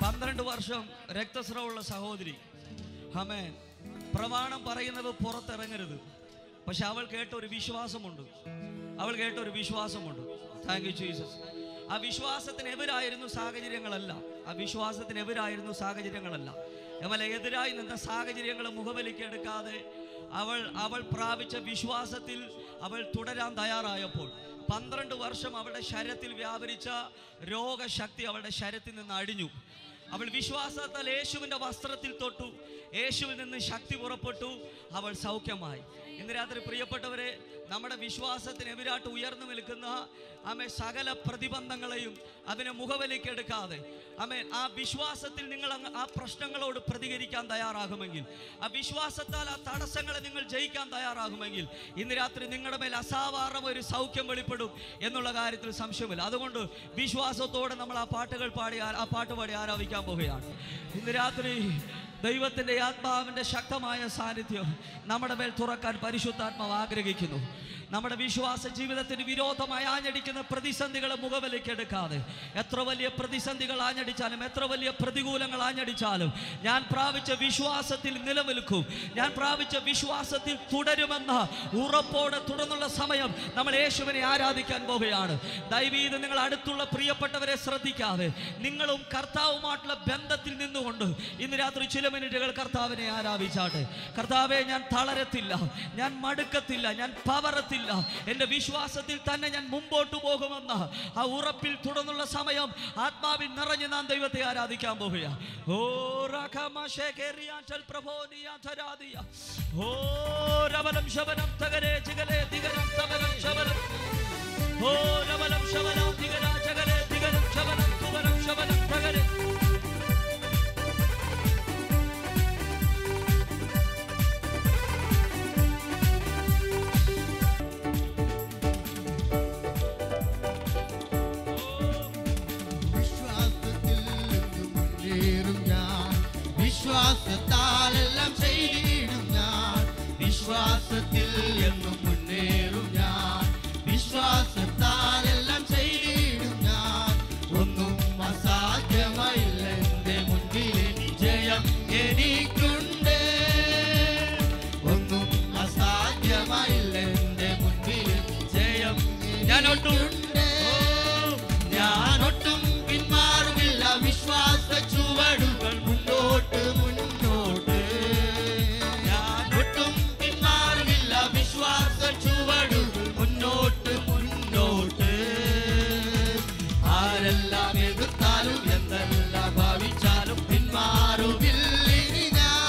പന്ത്രണ്ട് വർഷം രക്തസ്രവമുള്ള സഹോദരി ഹമേ പ്രമാണം പറയുന്നത് പുറത്തിറങ്ങരുത് പക്ഷെ അവൾ കേട്ട ഒരു വിശ്വാസമുണ്ട് അവൾ കേട്ട ഒരു വിശ്വാസമുണ്ട് താങ്ക് യു ജീസസ് ആ വിശ്വാസത്തിനെതിരായിരുന്നു സാഹചര്യങ്ങളല്ല ആ വിശ്വാസത്തിനെതിരായിരുന്നു സാഹചര്യങ്ങളല്ല എന്നാൽ എതിരായി നിന്ന സാഹചര്യങ്ങൾ മുഖവിലേക്ക് എടുക്കാതെ അവൾ അവൾ പ്രാപിച്ച വിശ്വാസത്തിൽ അവൾ തുടരാൻ തയ്യാറായപ്പോൾ പന്ത്രണ്ട് വർഷം അവളുടെ ശരീരത്തിൽ വ്യാപരിച്ച രോഗശക്തി അവളുടെ ശരീരത്തിൽ നിന്ന് അടിഞ്ഞു അവൾ വിശ്വാസത്താൽ യേശുവിൻ്റെ വസ്ത്രത്തിൽ തൊട്ടു യേശുവിൽ നിന്ന് ശക്തി പുറപ്പെട്ടു അവൾ സൗഖ്യമായി ഇന്ന് രാത്രി പ്രിയപ്പെട്ടവരെ നമ്മുടെ വിശ്വാസത്തിനെതിരായിട്ട് ഉയർന്നു നിൽക്കുന്ന ആമേ സകല പ്രതിബന്ധങ്ങളെയും അതിനെ മുഖവിലേക്ക് എടുക്കാതെ ആമേ ആ വിശ്വാസത്തിൽ നിങ്ങൾ അങ്ങ് ആ പ്രശ്നങ്ങളോട് പ്രതികരിക്കാൻ തയ്യാറാകുമെങ്കിൽ ആ വിശ്വാസത്താൽ ആ തടസ്സങ്ങളെ നിങ്ങൾ ജയിക്കാൻ തയ്യാറാകുമെങ്കിൽ ഇന്ന് രാത്രി നിങ്ങളുടെ മേൽ അസാധാരണ ഒരു സൗഖ്യം വെളിപ്പെടും എന്നുള്ള കാര്യത്തിൽ സംശയമില്ല അതുകൊണ്ട് വിശ്വാസത്തോടെ നമ്മൾ ആ പാട്ടുകൾ പാടി ആ- ആ പാട്ട് പാടി ആരാധിക്കാൻ പോവുകയാണ് ഇന്ന് രാത്രി ദൈവത്തിൻ്റെ ആത്മാവിൻ്റെ ശക്തമായ സാന്നിധ്യം നമ്മുടെ മേൽ തുറക്കാൻ പരിശുദ്ധാത്മാവ് ആഗ്രഹിക്കുന്നു നമ്മുടെ വിശ്വാസ ജീവിതത്തിന് വിരോധമായി ആഞ്ഞടിക്കുന്ന പ്രതിസന്ധികളെ മുഖവിലേക്ക് എടുക്കാതെ എത്ര വലിയ പ്രതിസന്ധികൾ ആഞ്ഞടിച്ചാലും എത്ര വലിയ പ്രതികൂലങ്ങൾ ആഞ്ഞടിച്ചാലും ഞാൻ പ്രാപിച്ച വിശ്വാസത്തിൽ നിലനിൽക്കും ഞാൻ പ്രാപിച്ച വിശ്വാസത്തിൽ തുടരുമെന്ന ഉറപ്പോടെ തുടർന്നുള്ള സമയം നമ്മൾ യേശുവിനെ ആരാധിക്കാൻ പോവുകയാണ് ദൈവീത് നിങ്ങൾ അടുത്തുള്ള പ്രിയപ്പെട്ടവരെ ശ്രദ്ധിക്കാതെ നിങ്ങളും കർത്താവുമായിട്ടുള്ള ബന്ധത്തിൽ നിന്നുകൊണ്ട് ഇന്ന് രാത്രി ചില മിനിറ്റുകൾ കർത്താവിനെ ആരാധിച്ചാട്ടെ കർത്താവെ ഞാൻ തളരത്തില്ല ഞാൻ മടുക്കത്തില്ല ഞാൻ പവറത്തില്ല എൻ്റെ വിശ്വാസത്തിൽ തന്നെ ഞാൻ മുമ്പോട്ട് പോകുമെന്ന ആ ഉറപ്പിൽ തുടർന്നുള്ള സമയം ആത്മാവിൽ നിറഞ്ഞ് നാം ദൈവത്തെ ആരാധിക്കാൻ പോവുക ഓ റഖമശേഖേറിയാറ്റൽ പ്രഭോനിയാധരാദിയ ഓ രവലം ശവനം തകരേ ജിഗലേ ദിഗരം തവനം ശവനം ഓ രവലം ശവനം ദിഗരാ ജഗലേ ദിഗരം ശവനം തുവരം ശവനം തകരേ വിശ്വാസത്തിൽ എന്നും മുന്നേറും ഞാൻ വിശ്വാസത്താൽ എല്ലാം ചെയ്തിടും ഞാൻ വിശ്വാസത്തിൽ എന്നും മുന്നേറും ഞാൻ വിശ്വാസത്താൽ എല്ലാം ചെയ്തിടും ഞാൻ ഒന്നും അസാധ്യമായില്ല എന്റെ മുൻപിൽ ജയം എനിക്കുണ്ട് ഒന്നും അസാധ്യമായില്ല എന്റെ മുൻപിൽ ജയം ഞാനൊട്ടും- ഞാനൊട്ടും പിന്മാറുമില്ല വിശ്വാസ ചുവടുകൾ മുന്നോട്ട് മുന്നോട്ട് ഞാനൊട്ടും പിന്മാറുമില്ല വിശ്വാസ ചുവടുകൾ മുന്നോട്ട് മുന്നോട്ട് ആരെല്ലാം എതിർത്താലും എന്തെല്ലാം ഭാവിച്ചാലും പിന്മാറുമില്ല ഇനി ഞാൻ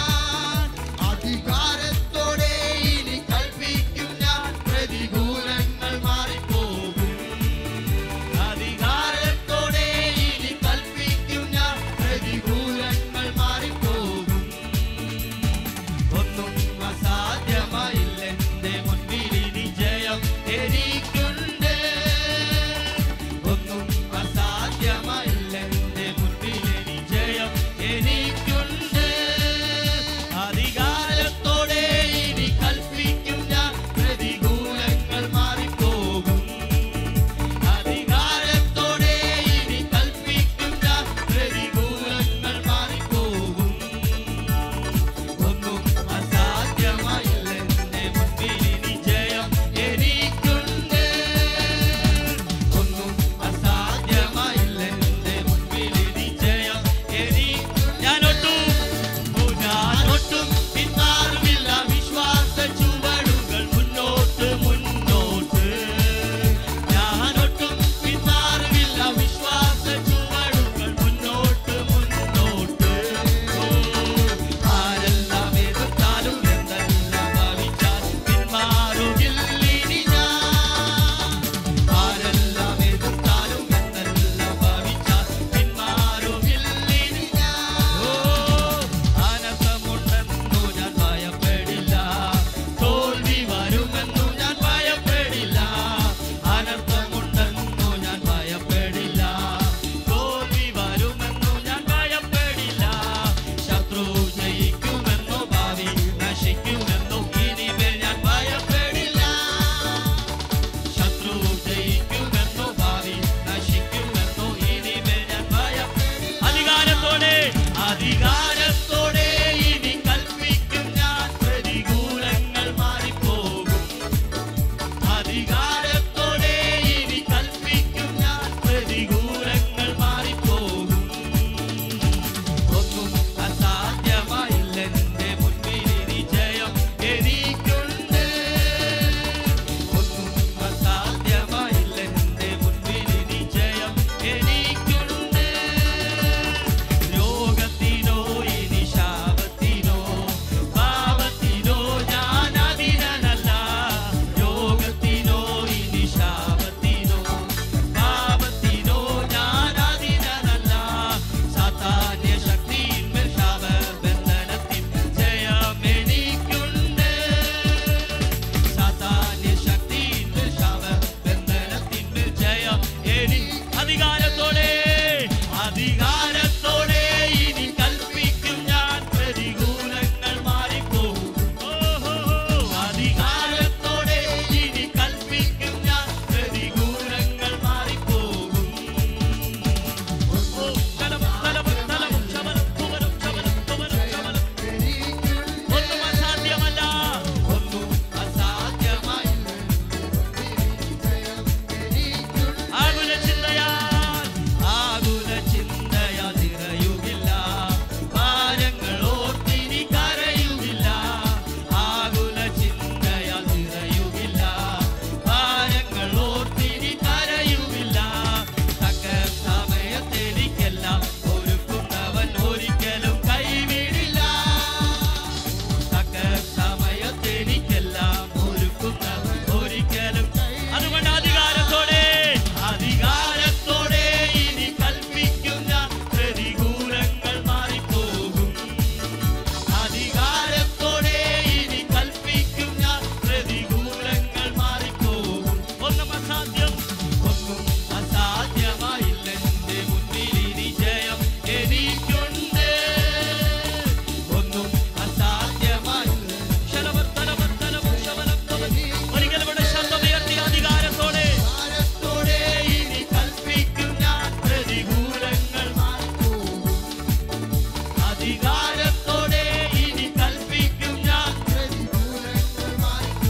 അധികാരത്തോടെ ഇനി കൽപ്പിക്കും ഞാൻ പ്രതികൂലങ്ങൾ മാറ്റൂ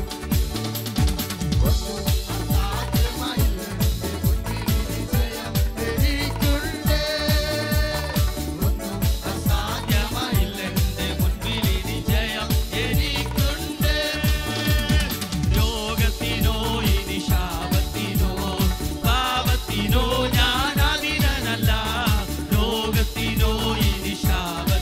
ഒന്നും അസാധ്യമായില്ല എന്റെ മുൻപിൽ വിജയം എനിക്കുണ്ട് ഒന്നും സാധ്യമായില്ല എന്റെ മുൻപിൽ ഇനി ജയം എനിക്കുണ്ട് രോഗത്തിനോ ഇനി ശാപത്തിനോ പാപത്തിനോ ഞാൻ അതിനല്ല രോഗത്തിനോ ഇനി ശാപ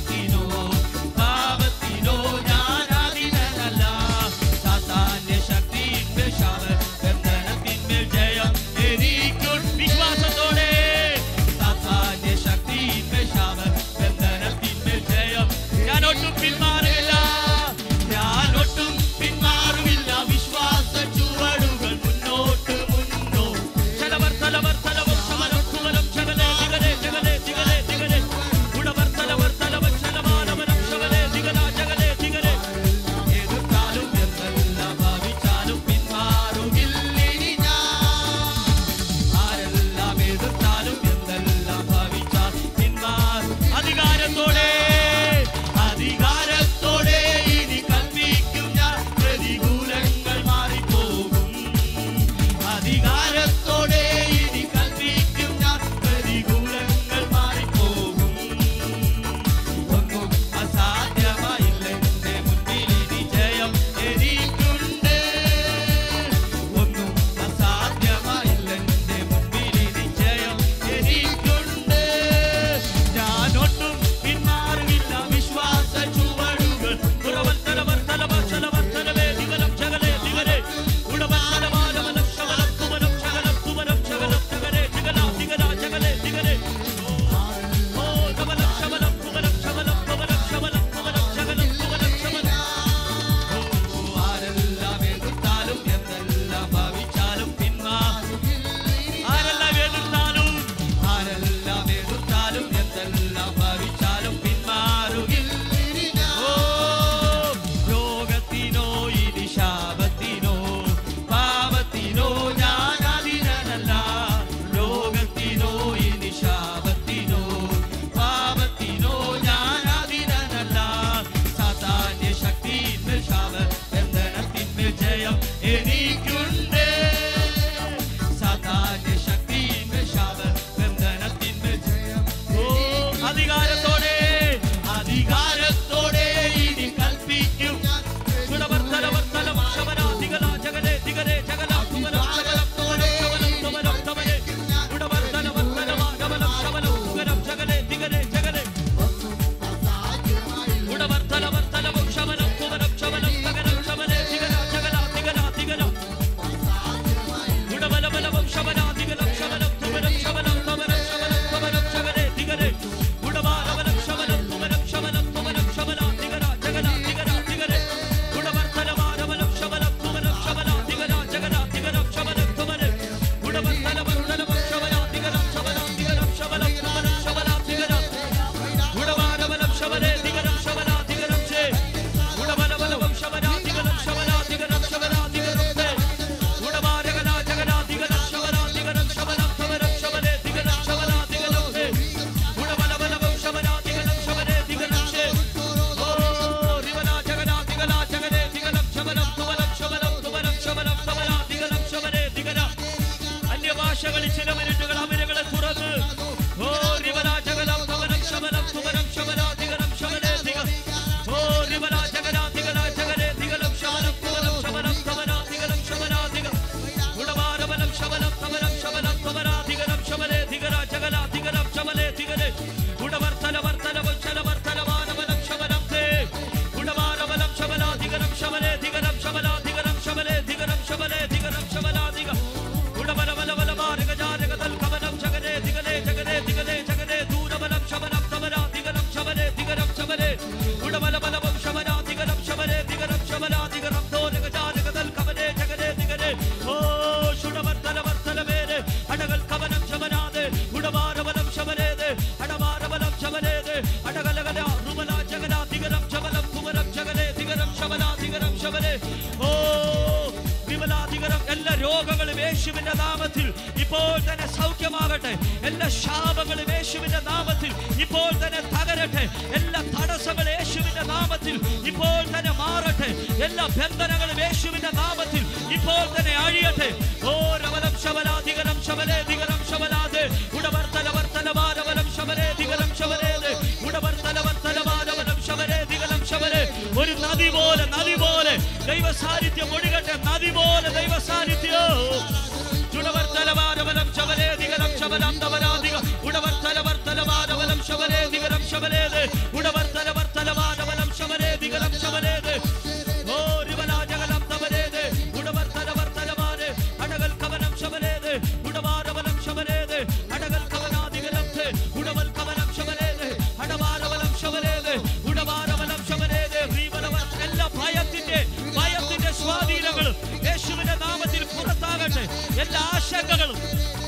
റിവലാധികരം എല്ലാ രോഗങ്ങളും യേശുവിന്റെ നാമത്തിൽ ഇപ്പോൾ തന്നെ സൗഖ്യമാകട്ടെ എല്ലാ ശാപങ്ങളും യേശുവിന്റെ നാമത്തിൽ ഇപ്പോൾ തന്നെ തകരട്ടെ എല്ലാ തടസ്സങ്ങളും യേശുവിന്റെ നാമത്തിൽ ഇപ്പോൾ തന്നെ മാറട്ടെ എല്ലാ ബന്ധനങ്ങളും യേശുവിന്റെ നാമത്തിൽ ഇപ്പോൾ തന്നെ അഴിയട്ടെ ഓ രവലം ശബലാധികരം ശബലേധികരം ശബലാതെ ഉടവർത്തല വർത്തല വാരവലം ശബലേധികരം ശബലേത് ഉടവർത്തല വർത്തല വാരവലം ശബലേധികരം ശബലേ ഒരു നദി പോലെ നദി പോലെ ദൈവ സാന്നിധ്യം ഒഴുകട്ടെ നദി പോലെ ദൈവ സാന്നിധ്യം ചുടവർത്തലവാരവലം ശബലേധികരം ശബലം തവരാധിക ഉടവർത്തലവർത്തലവാരവലം ശബലേധികരം ശബലേത് ഉടവർത്തലവർത്തലവാരവലം ശബലേധികരം ശബലേത് ഓ രിവലാജകലം തവരേത് ഉടവർത്തലവർത്തലവാര് അടകൽ കവനം ശബലേത് ഉടവാരവലം ശബലേത് അടകൽ കവനാധികരം ഉടവൽ കവനം ശബലേത് അടവാരവലം ശബലേത് ഉടവാരവലം ശബലേത് റീവലവർ എല്ലാ ഭയത്തിന്റെ ഭയത്തിന്റെ സ്വാധീനങ്ങളും യേശുവിന്റെ നാമത്തിൽ പുറത്താകട്ടെ എല്ലാ ആശങ്കകളും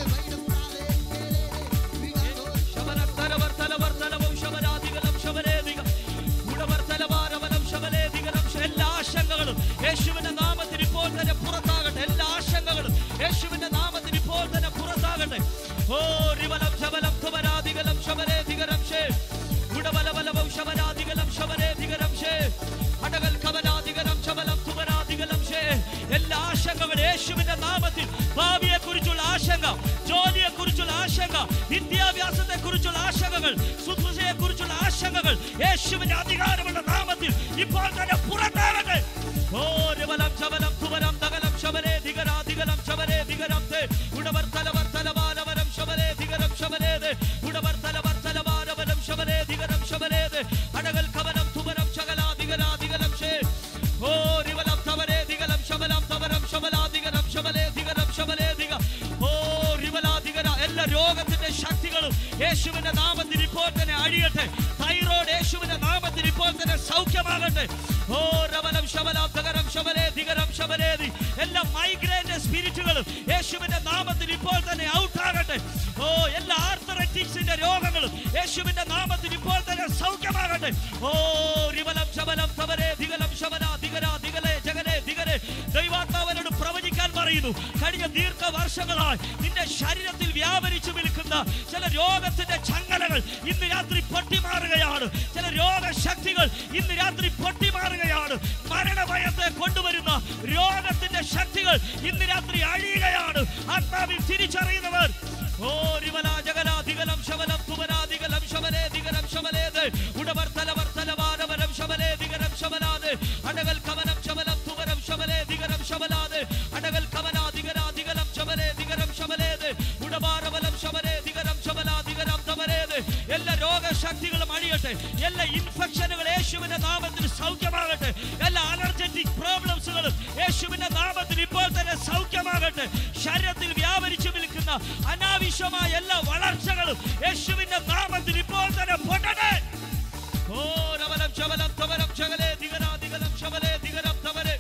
ശബരത്തലവർത്തലവർത്തലവും ശബരാധികലം ശബലേധികം ഉടവർത്തലവാരവലം ശബലേധികലം ശ- എല്ലാ ആശങ്കകളും യേശുവിന്റെ നാമത്തിൽ ഇപ്പോൾ തന്നെ പുറത്താകട്ടെ എല്ലാ ആശങ്കകളും യേശുവിന്റെ നാമത്തിൽ ഇപ്പോൾ തന്നെ പുറത്താകട്ടെ ഓ റിവലം ശബലം തുമരാധികലം ശബലേധികരം ശേ ഉടബലബലവും ശബരാധികലം ശബലേധികരം ശേ അടകൽ കവനാധികലം ശബലം തുമരാധികലം ശേ എല്ലാ ആശങ്കകളും യേശുവിന്റെ നാമത്തിൽ ഭാവിയെ കുറിച്ചുള്ള ആശങ്ക ജോലിയെ കുറിച്ചുള്ള ആശങ്ക വിദ്യാഭ്യാസത്തെ കുറിച്ചുള്ള ആശങ്കകൾ ശുശ്രൂഷയെ കുറിച്ചുള്ള ആശങ്കകൾ യേശുവിന്റെ അധികാരമുള്ള നാമത്തിൽ ഇപ്പോൾ തന്നെ പുറത്താകട്ടെ ഓ രവലം ശബലം തുവരം തകലം ശബലേ ധികരാധികലം ശബലേ ധികരം തേ ഉടവർ തലവർ തലവാരവരം ശബലേ ധികരം ശബലേത് ഉടവർ തലവർ തലവാരവരം ശബലേ ധികരം ശബലേത് അടകൽ കവനം തുവരം ശകലാധികരാധികലം ശേ ഓ റിവലം തവരേ ധികലം ശബലം തവരം ശബലാധികരം ശബലേ ധികരം ശബലേ ധിക ഓ റിവലാധികര എല്ലാ രോഗത്തിന്റെ ശക്തികളും യേശുവിന്റെ നാമത്തിൽ ഇപ്പോൾ തന്നെ അഴിയട്ടെ തൈറോയ്ഡ് യേശുവിന്റെ നാമത്തിൽ ഇപ്പോൾ തന്നെ സൗഖ്യമാകട്ടെ ഓ രവലം ശബലാം തകരം ശബലേ ധികരം ശബലേതി എല്ലാ മൈഗ്രൈന്റെ സ്പിരിറ്റുകളും യേശുവിന്റെ നാമത്തിൽ ഇപ്പോൾ തന്നെ ഔട്ട് ആകട്ടെ ഓ എല്ലാ ആർത്തററ്റിക്സിന്റെ രോഗങ്ങളും യേശുവിന്റെ നാമത്തിൽ ഇപ്പോൾ തന്നെ സൗഖ്യമാകട്ടെ ഓ റിവലം ശബലം തവരേ ധികലം ശബല ധികര ധികലേ ജഗലേ ധികരേ ദൈവാത്മാവനോട് പ്രവചിക്കാൻ പറയുന്നു കഴിഞ്ഞ ദീർഘ വർഷങ്ങളായി നിന്റെ ശരീരത്തിൽ വ്യാപരിച്ചു നിൽക്കുന്ന ചില രോഗത്തിന്റെ ചങ്ങലകൾ ഇന്ന് രാത്രി പൊട്ടിമാറുകയാണ് ചില രോഗശക്തികൾ ഇന്ന് രാത്രി പൊട്ടിമാറുകയാണ് മരണഭയത്തെ കൊണ്ടുവരുന്ന രോഗത്തിന്റെ ശക്തികൾ ഇന്ന് രാത്രി അഴിയുകയാണ് ആത്മാവിൽ തിരിച്ചറിയുന്നവർ ഓ റിവല ജഗല ദിഗലം ശബലം തുമരാ ദിഗലം ശബലേ ദിഗലം ശബലേത് ഉടവർ തലവർ തലവാരവരം ശബലേ ദിഗലം ശബലാത് അടകൽ കവനം ശബലം തുമരം ശബലേ ദിഗലം ശബലാത് അടകൽ കവനാ ദിഗരാ ദിഗലം ശബലേ ദിഗലം ശബലേത് ഉടവാരവലം ശബലേ ദിഗലം ശബലാ ദിഗലം തമരേത് എല്ലാ രോഗശക്തികളും അഴിയട്ടെ എല്ലാ ഇൻഫെക്ഷനുകൾ യേശുവിന്റെ നാമത്തിൽ സൗഖ്യമാകട്ടെ എല്ലാ അലർജറ്റിക് പ്രോബ്ലംസുകളും യേശുവിന്റെ നാമത്തിൽ ഇപ്പോൾ തന്നെ സൗഖ്യമാകട്ടെ ശരീരത്തിൽ വ്യാപരിച്ചു നിൽക്കുന്ന അനാവശ്യമായ എല്ലാ വളർച്ചകളും യേശുവിന്റെ നാമത്തിൽ ഇപ്പോൾ തന്നെ പൊട്ടട്ടെ ഓ രവലം ശബലം തവരം ശകലേ ദിഗരാ ദിഗലം ശബലേ ദിഗരം തവരെ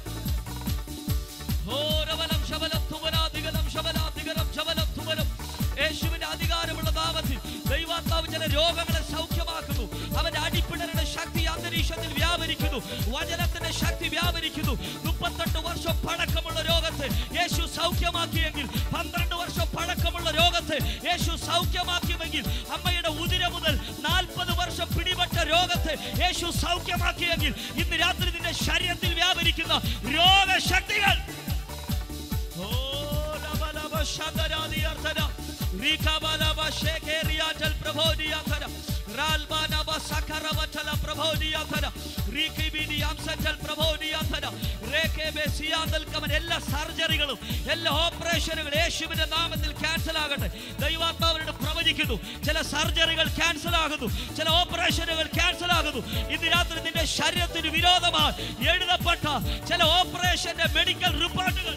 ഘോരവലം ശബലം തുമരാ ദിഗലം ശബലാ ദിഗലം ശബലം തുമരം യേശുവിന്റെ അധികാരമുള്ള നാമത്തിൽ ദൈവാത്മാവ് ചില രോഗങ്ങളെ സൗഖ്യമാക്കുന്നു അവന്റെ അടിപ്പിണരുടെ ശക്തി അന്തരീക്ഷത്തിൽ വ്യാപരിക്കുന്നു വചനത്തിന്റെ ശക്തി വ്യാപരിക്കുന്നു മുപ്പത്തെട്ട് വർഷം പഴക്കമുള്ള രോഗത്തെ യേശു സൗഖ്യമാക്കിയെങ്കിൽ പന്ത്രണ്ട് വർഷം പഴക്കമുള്ള രോഗത്തെ യേശു സൗഖ്യമാക്കിയെങ്കിൽ അമ്മയുടെ ഉതിര മുതൽ നാൽപ്പത് വർഷം പിടിപെട്ട രോഗത്തെ യേശു സൗഖ്യമാക്കിയെങ്കിൽ ഇന്ന് രാത്രി നിന്റെ ശരീരത്തിൽ വ്യാപരിക്കുന്ന രോഗശക്തികൾ ഓ ലബ ലബ ശതരാദി അർത്ഥന റീകബലബ ശേഖേറിയാറ്റൽ പ്രബോധിയാഥന റാൽബാനബ സഖറവറ്റല പ്രബോധിയാഥന റീകിബിനി അംസറ്റൽ പ്രബോധിയാഥന റേകേബെ സിയാന്തൽ കമൻ എല്ലാ സർജറികളും എല്ലാ ഓപ്പറേഷനുകളും യേശുവിന്റെ നാമത്തിൽ ക്യാൻസൽ ആകട്ടെ ദൈവാത്മാവരോട് പ്രവചിക്കുന്നു ചില സർജറികൾ ക്യാൻസൽ ആകുന്നു ചില ഓപ്പറേഷനുകൾ ക്യാൻസൽ ആകുന്നു ഇന്ന് രാത്രി നിന്റെ ശരീരത്തിന് വിരോധമായി എഴുതപ്പെട്ട ചില ഓപ്പറേഷന്റെ മെഡിക്കൽ റിപ്പോർട്ടുകൾ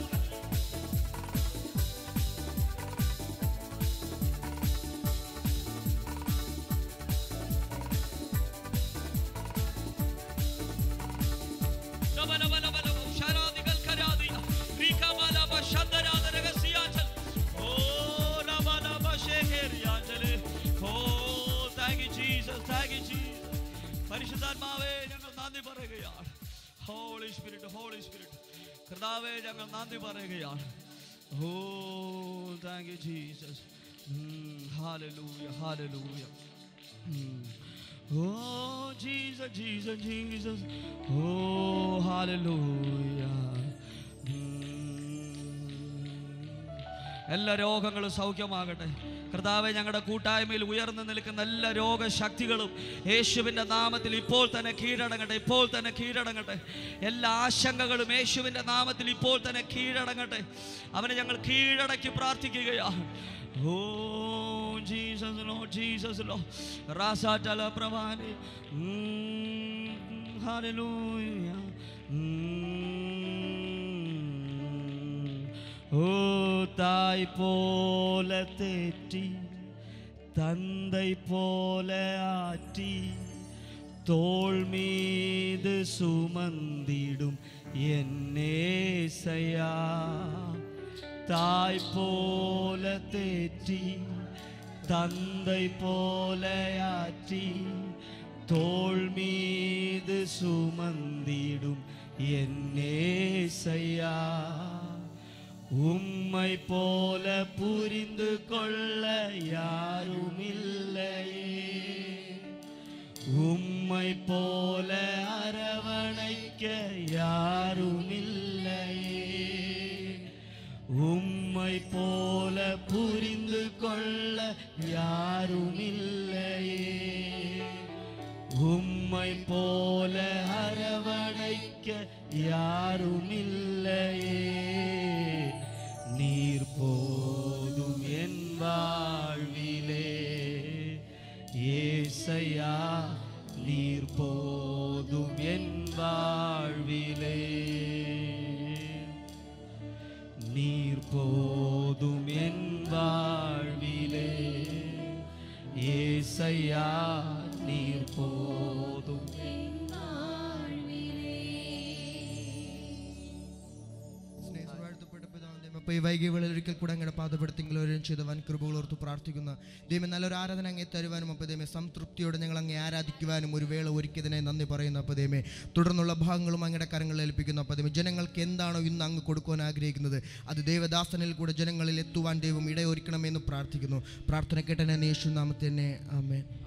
ശബലബലബലവും ശരാദികൾ കരാദിയ. റീകബലബ ശബ്ദരാദ രഹസ്യാചൽ. ഓ ലബലബ ശേഖേറിയാചല്. ഓ, thank you, Jesus, thank you, Jesus. പരിശുദ്ധാത്മാവേ ഞങ്ങൾ നന്ദി പറയുകയാണ് ഹോളി സ്പിരിറ്റ് ഹോളി സ്പിരിറ്റ് കർത്താവെ ഞങ്ങൾ നന്ദി പറയുകയാണ് oh thank you Jesus hallelujah hallelujah oh Jesus Jesus Jesus oh hallelujah എല്ലാ രോഗങ്ങളും സൗഖ്യമാകട്ടെ കർത്താവെ ഞങ്ങളുടെ കൂട്ടായ്മയിൽ ഉയർന്നു നിൽക്കുന്ന എല്ലാ രോഗശക്തികളും യേശുവിൻ്റെ നാമത്തിൽ ഇപ്പോൾ തന്നെ കീഴടങ്ങട്ടെ ഇപ്പോൾ തന്നെ കീഴടങ്ങട്ടെ എല്ലാ ആശങ്കകളും യേശുവിൻ്റെ നാമത്തിൽ ഇപ്പോൾ തന്നെ കീഴടങ്ങട്ടെ അവനെ ഞങ്ങൾ കീഴടക്കി പ്രാർത്ഥിക്കുകയാണ് ഓ ജീസസ് ലോ ജീസസ് ലോ റാസാറ്റല പ്രഭാനി ഹല്ലേലൂയ ഓ தாய் போல தேற்றி தந்தை போல ஆற்றி தோள் மீது சுமந்திடும் என்னேசையா தாய் போல தேற்றி தந்தை போல ஆற்றி தோள் மீது சுமந்திடும் என்னேசையா உம்மை போல புரிந்து கொள்ள யாருமில்லையே உம்மை போல அரவணைக்க யாருமில்லையே உம்மை போல புரிந்து கொள்ள யாருமில்லையே உம்மை போல அரவணைக்க யாருமில்லையே நீர் போதும் என் வாழ்விலே ஏசையா நீர் போதும் என் வாழ்விலே நீர் போதும் என் வாழ்விலே ஏசையா நீர் போதும் സ്നേഹിതർ വാഴ്ത്തപ്പെട്ട പിതാവിന്റെ അപ്പോൾ ഈ വൈകിയ വേളയിൽ ഒരിക്കൽ കൂടെ അങ്ങയുടെ പാതപ്പെടുത്തിങ്കിൽ ഒരു ചെയ്ത വൻ കൃപകൾ ഓർത്ത് പ്രാർത്ഥിക്കുന്ന ദൈവം നല്ലൊരു ആരാധന അങ്ങേ തരുവാനും അപ്പോൾ ദൈവമേ സംതൃപ്തിയോടെ ഞങ്ങൾ അങ്ങേ ആരാധിക്കുവാനും ഒരു വേള ഒരുക്കിയതിനെ നന്ദി പറയുന്നു അപ്പോൾ ദൈവമേ തുടർന്നുള്ള ഭാഗങ്ങളും അങ്ങയുടെ കരങ്ങളിൽ ഏൽപ്പിക്കുന്നു അപ്പോൾ ദൈവം ജനങ്ങൾക്ക് എന്താണോ ഇന്ന് അങ്ങ് കൊടുക്കുവാൻ ആഗ്രഹിക്കുന്നത് അത് ദൈവദാസനിൽ കൂടെ ജനങ്ങളിൽ എത്തുവാൻ ദൈവം ഇടയൊരുക്കണമെന്ന് പ്രാർത്ഥിക്കുന്നു പ്രാർത്ഥന കേട്ടനെ യേശു നാമത്തെ തന്നെ ആമേൻ